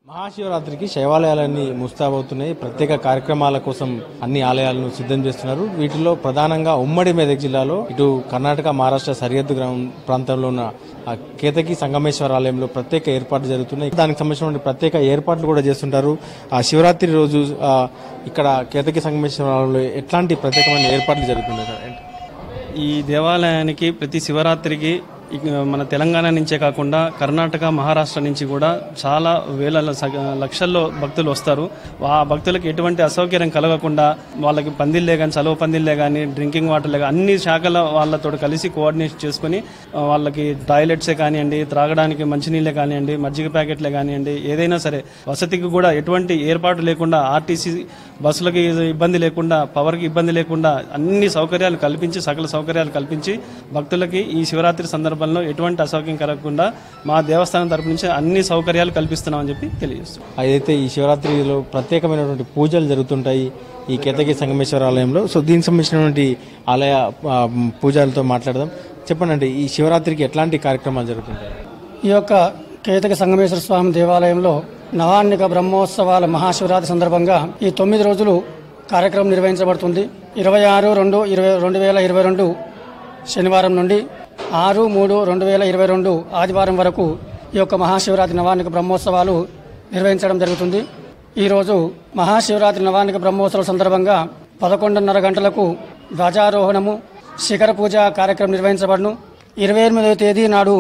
మహాశివరాత్రికి శైవాలయాలన్నీ ముస్తాబవుతున్నాయి ప్రత్యేక కార్యక్రమాల కోసం అన్ని ఆలయాలను సిద్ధం చేస్తున్నారు వీటిలో ప్రధానంగా ఉమ్మడి మెదక్ జిల్లాలో ఇటు కర్ణాటక మహారాష్ట్ర సరిహద్దు గ్రామం ప్రాంతంలో ఉన్న ఆ కేతకి సంగమేశ్వర ఆలయంలో ప్రత్యేక ఏర్పాట్లు జరుగుతున్నాయి దానికి సంబంధించిన ప్రత్యేక ఏర్పాట్లు కూడా చేస్తుంటారు ఆ శివరాత్రి రోజు ఆ, ఇక్కడ కేతకి సంగమేశ్వర ఆలయంలో ఎట్లాంటి ప్రత్యేకమైన ఏర్పాట్లు జరుగుతున్నాయి సార్? ఏంటి? ఈ దేవాలయానికి ప్రతి శివరాత్రికి ఇక మన తెలంగాణ నుంచే కాకుండా కర్ణాటక మహారాష్ట్ర నుంచి కూడా చాలా వేల సగ- లక్షల్లో భక్తులు వస్తారు ఆ భక్తులకు ఎటువంటి అసౌకర్యం కలగకుండా వాళ్ళకి పందిళ్ళే కానీ చలువ పందిళ్ళే కానీ డ్రింకింగ్ వాటర్లే కానీ అన్ని శాఖల వాళ్ళతో కలిసి కోఆర్డినేట్ చేసుకుని ఆ, వాళ్ళకి టాయిలెట్సే కానివ్వండి త్రాగడానికి మంచినీళ్ళే కానివ్వండి మజ్జిగ ప్యాకెట్లే కానివ్వండి ఏదైనా సరే వసతికి కూడా ఎటువంటి ఏర్పాటు లేకుండా ఆర్టీసీ బస్సులకి ఇబ్బంది లేకుండా పవర్కి ఇబ్బంది లేకుండా అన్ని సౌకర్యాలు కల్పించి సకల సౌకర్యాలు కల్పించి భక్తులకి ఈ శివరాత్రి సందర్భంలో ఎటువంటి అసౌకర్యం కలగకుండా మా దేవస్థానం తరపు నుంచి అన్ని సౌకర్యాలు కల్పిస్తున్నామని చెప్పి తెలియజేస్తున్నాం అయితే ఈ శివరాత్రిలో ప్రత్యేకమైనటువంటి పూజలు జరుగుతుంటాయి ఈ కేతకి సంగమేశ్వర ఆలయంలో సో దీనికి సంబంధించినటువంటి ఆలయ ఆ, పూజలతో మాట్లాడదాం చెప్పండి అండి ఈ శివరాత్రికి ఎట్లాంటి కార్యక్రమాలు జరుగుతుంటాయి ఈ యొక్క కేతక సంగమేశ్వర స్వామి దేవాలయంలో నవాన్నిక బ్రహ్మోత్సవాల మహాశివరాత్రి సందర్భంగా ఈ తొమ్మిది రోజులు కార్యక్రమం నిర్వహించబడుతుంది ఇరవై ఆరు రెండు ఇరవై రెండు వేల ఇరవై రెండు శనివారం నుండి ఆరు మూడు రెండు వేల ఇరవై రెండు ఆదివారం వరకు ఈ యొక్క మహాశివరాత్రి నవాన్నిక బ్రహ్మోత్సవాలు నిర్వహించడం జరుగుతుంది ఈరోజు మహాశివరాత్రి నవాన్నిక బ్రహ్మోత్సవం సందర్భంగా పదకొండున్నర గంటలకు ధ్వజారోహణము శిఖర పూజ కార్యక్రమం నిర్వహించబడును ఇరవై ఎనిమిదవ తేదీ నాడు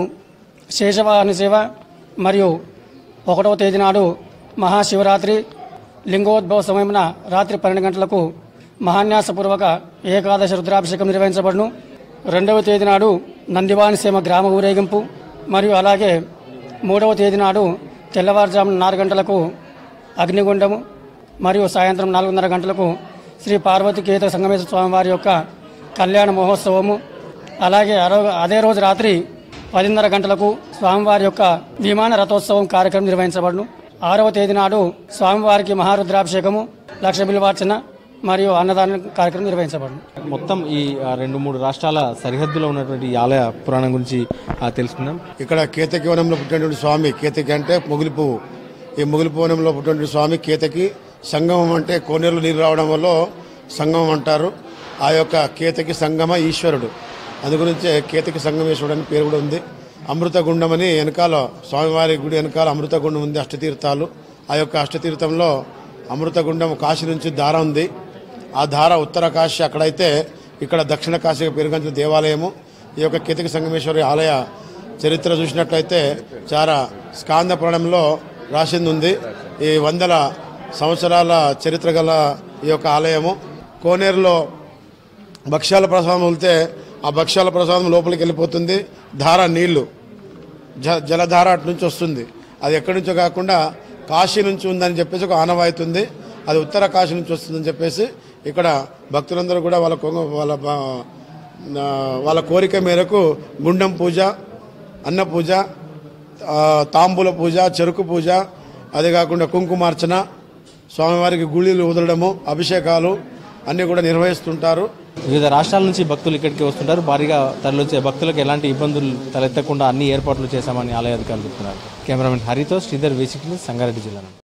శేషవాహన సేవ మరియు ఒకటవ తేదీ నాడు మహాశివరాత్రి లింగోద్భవ సమయమున రాత్రి పన్నెండు గంటలకు మహాన్యాసపూర్వక ఏకాదశ రుద్రాభిషేకం నిర్వహించబడును రెండవ తేదీ నాడు నందివాని సీమ గ్రామ ఊరేగింపు మరియు అలాగే మూడవ తేదీ నాడు తెల్లవారుజామున నాలుగు గంటలకు అగ్నిగుండము మరియు సాయంత్రం నాలుగున్నర గంటలకు శ్రీ పార్వతీకేత సంగమేశ్వర స్వామివారి యొక్క కళ్యాణ మహోత్సవము అలాగే అరవ అదే రోజు రాత్రి పదిన్నర గంటలకు స్వామివారి యొక్క విమాన రథోత్సవం కార్యక్రమం నిర్వహించబడును ఆరవ తేదీ నాడు స్వామివారికి మహారుద్రాభిషేకము లక్ష బిల్వార్చన మరియు అన్నదాన కార్యక్రమం నిర్వహించబడును మొత్తం ఈ ఆ, రెండు మూడు రాష్ట్రాల సరిహద్దులో ఉన్నటువంటి ఈ ఆలయ పురాణం గురించి ఆ, తెలుసుకుందాం ఇక్కడ కేతకి వనంలో పుట్టినటువంటి స్వామి కేతకి అంటే మొగిలి పువ్వు ఈ మొగిలి వనంలో పుట్టినటువంటి స్వామి కేతకి సంగమం అంటే కోనేరులో నీరు రావడం వల్ల సంగమం అంటారు ఆ యొక్క కేతకి సంగమ ఈశ్వరుడు అందు గురించే కేతకి సంగమేశ్వరుడు అని పేరు కూడా ఉంది అమృత గుండం అని వెనకాల స్వామివారి గుడి వెనకాల అమృత గుండం ఉంది అష్టతీర్థాలు ఆ యొక్క అష్టతీర్థంలో అమృత గుండం కాశీ నుంచి దార ఉంది ఆ ధార ఉత్తర కాశీ అక్కడైతే ఇక్కడ దక్షిణ కాశీగా పేరుగాంచిన దేవాలయము ఈ యొక్క కేతకి సంగమేశ్వరి ఆలయ చరిత్ర చూసినట్లయితే చాలా స్కాంద పురాణంలో రాసింది ఉంది ఈ వందల సంవత్సరాల చరిత్ర గల ఈ యొక్క ఆలయము కోనేరులో భక్ష్యాల ప్రసాదం వెళ్తే ఆ భక్ష్యాల ప్రసాదం లోపలికి వెళ్ళిపోతుంది ధార నీళ్లు జ జలధార అటు నుంచి వస్తుంది అది ఎక్కడి నుంచో కాకుండా కాశీ నుంచి ఉందని చెప్పేసి ఒక ఆనవాయితీ ఉంది అది ఉత్తర కాశీ నుంచి వస్తుందని చెప్పేసి ఇక్కడ భక్తులందరూ కూడా వాళ్ళ కొంగ వాళ్ళ బా- ఆ, వాళ్ళ కోరిక మేరకు గుండం పూజ అన్న పూజ ఆ, తాంబూల పూజ చెరుకు పూజ అదే కాకుండా కుంకుమార్చన స్వామివారికి గుళ్ళీలు వదలడము అభిషేకాలు అన్నీ కూడా నిర్వహిస్తుంటారు వివిధ రాష్ట్రాల నుంచి భక్తులు ఇక్కడికి వస్తుంటారు భారీగా తరలివచ్చే భక్తులకు ఎలాంటి ఇబ్బందులు తలెత్తకుండా అన్ని ఏర్పాట్లు చేశామని ఆలయ అధికారులు చెప్తున్నారు కెమెరామెన్ హరితో శ్రీధర్ వేసిక్ సంగారెడ్డి జిల్లా నుండి.